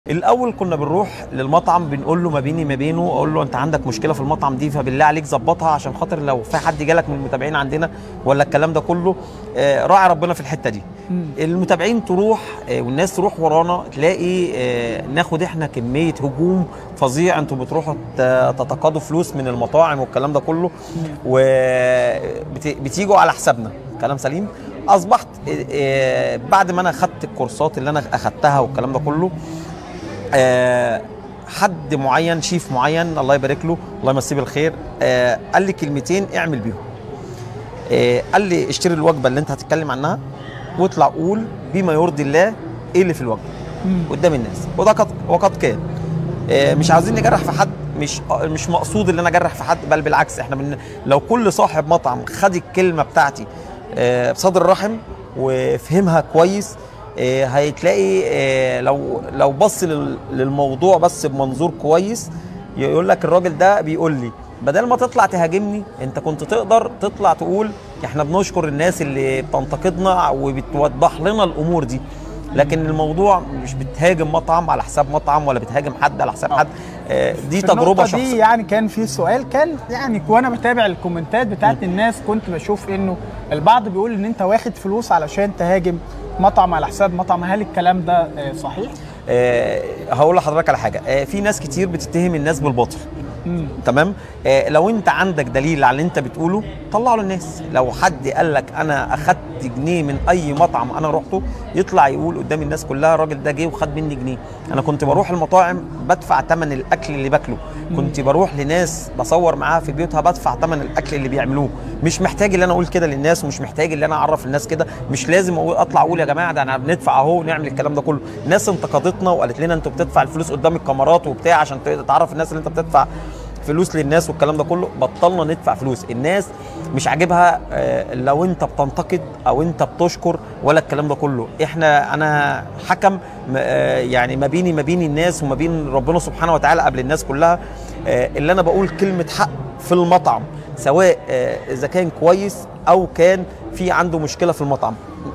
الاول كنا بنروح للمطعم بنقول له ما بيني ما بينه اقول له انت عندك مشكله في المطعم دي فبالله عليك ظبطها عشان خاطر لو في حد جالك من المتابعين عندنا ولا الكلام ده كله آه، راعي ربنا في الحته دي المتابعين تروح آه، والناس تروح ورانا تلاقي آه، ناخد احنا كميه هجوم فظيع انتوا بتروحوا ت- تتقاضوا فلوس من المطاعم والكلام ده كله وبتيجوا على حسابنا كلام سليم اصبحت آه، آه، بعد ما انا اخدت الكورسات اللي انا اخدتها والكلام ده كله آه، حد معين شيف معين الله يبارك له الله يمسيه بالخير آه، قال لي كلمتين اعمل بيهم آه، قال لي اشتري الوجبه اللي انت هتتكلم عنها واطلع قول بما يرضي الله ايه اللي في الوجبه قدام الناس وده قد وقد كان آه، مش عاوزين نجرح في حد مش آه، مش مقصود ان انا اجرح في حد بل بالعكس احنا من لو كل صاحب مطعم خد الكلمه بتاعتي آه، بصدر رحم وفهمها كويس آه، هتلاقي آه، لو لو بص لل- للموضوع بس بمنظور كويس يقول لك الراجل ده بيقول لي بدل ما تطلع تهاجمني انت كنت تقدر تطلع تقول احنا بنشكر الناس اللي بتنتقدنا وبتوضح لنا الامور دي لكن الموضوع مش بتهاجم مطعم على حساب مطعم ولا بتهاجم حد على حساب حد آه، دي في تجربه النقطة دي شخصيه يعني كان في سؤال كان يعني وانا بتابع الكومنتات بتاعت الناس كنت بشوف انه البعض بيقول ان انت واخد فلوس علشان تهاجم مطعم على حساب مطعم هل الكلام ده آه، صحيح؟ آه، هقول لحضرتك على حاجه آه، في ناس كتير بتتهم الناس بالباطل مم. تمام آه لو انت عندك دليل على اللي انت بتقوله طلعه للناس لو حد قال لك انا اخدت جنيه من اي مطعم انا رحته يطلع يقول قدام الناس كلها الراجل ده جه وخد مني جنيه انا كنت بروح المطاعم بدفع ثمن الاكل اللي باكله كنت بروح لناس بصور معاها في بيوتها بدفع ثمن الاكل اللي بيعملوه مش محتاج ان انا اقول كده للناس ومش محتاج ان انا اعرف الناس كده مش لازم أقول اطلع اقول يا جماعه ده انا بندفع اهو ونعمل الكلام ده كله ناس انتقدتنا وقالت لنا انتوا بتدفع الفلوس قدام الكاميرات وبتاع عشان تعرف الناس اللي انت بتدفع فلوس للناس والكلام ده كله بطلنا ندفع فلوس الناس مش عاجبها آه، لو انت بتنتقد او انت بتشكر ولا الكلام ده كله احنا انا حكم م- آه، يعني ما بيني ما بين الناس وما بين ربنا سبحانه وتعالى قبل الناس كلها آه، اللي انا بقول كلمه حق في المطعم سواء آه، اذا كان كويس او كان في عنده مشكله في المطعم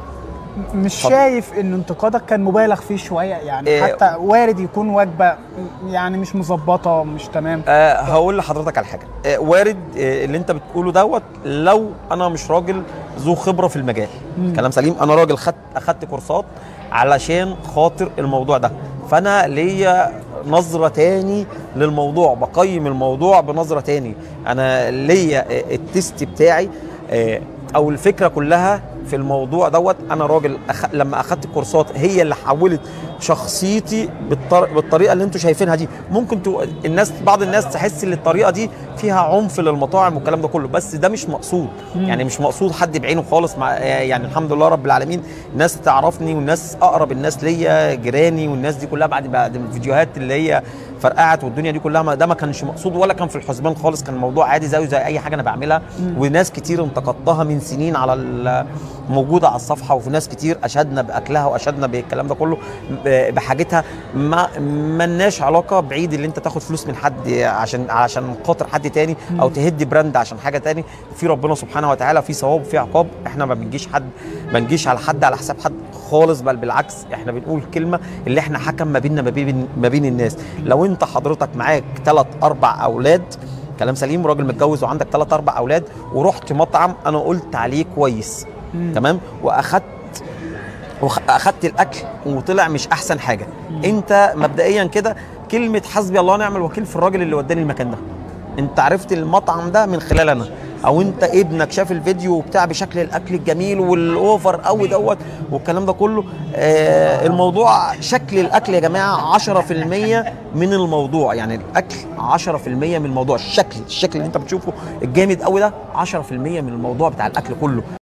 مش اتفضل. شايف ان انتقادك كان مبالغ فيه شويه يعني إيه. حتى وارد يكون وجبه يعني مش مظبطه مش تمام أه هقول لحضرتك على حاجه أه وارد أه اللي انت بتقوله دوت لو انا مش راجل ذو خبره في المجال كلام سليم انا راجل خدت اخدت كورسات علشان خاطر الموضوع ده فانا ليا نظره تاني للموضوع بقيم الموضوع بنظره تاني انا ليا آه، التست بتاعي آه، او الفكره كلها في الموضوع دوت انا راجل أخ... لما اخدت الكورسات هي اللي حولت شخصيتي بالطر... بالطريقه اللي انتم شايفينها دي ممكن تو... الناس بعض الناس تحس ان الطريقه دي فيها عنف للمطاعم والكلام ده كله بس ده مش مقصود يعني مش مقصود حد بعينه خالص مع يعني الحمد لله رب العالمين الناس تعرفني والناس اقرب الناس ليا جيراني والناس دي كلها بعد بعد الفيديوهات اللي هي فرقعت والدنيا دي كلها ما ده ما كانش مقصود ولا كان في الحسبان خالص كان الموضوع عادي زيه زي اي حاجه انا بعملها وناس كتير انتقدتها من سنين على ال- موجوده على الصفحه وفي ناس كتير اشدنا باكلها واشدنا بالكلام ده كله ب- بحاجتها ما ملناش علاقه بعيد اللي انت تاخد فلوس من حد عشان عشان خاطر حد تاني او تهدي براند عشان حاجه تاني في ربنا سبحانه وتعالى في ثواب وفي عقاب احنا ما بنجيش حد ما نجيش على حد على حساب حد خالص بل بالعكس احنا بنقول كلمه اللي احنا حكم ما بيننا ما بين ما بين الناس لو انت حضرتك معاك ثلاث اربع اولاد كلام سليم راجل متجوز وعندك ثلاث اربع اولاد ورحت مطعم انا قلت عليه كويس تمام واخدت واخدت الاكل وطلع مش احسن حاجه انت مبدئيا كده كلمه حسبي الله ونعم الوكيل في الراجل اللي وداني المكان ده انت عرفت المطعم ده من خلال انا او انت ابنك شاف الفيديو بتاع بشكل الاكل الجميل والاوفر قوي دوت والكلام ده كله آه الموضوع شكل الاكل يا جماعه 10% من الموضوع يعني الاكل 10% من الموضوع الشكل الشكل اللي انت بتشوفه الجامد قوي ده 10% من الموضوع بتاع الاكل كله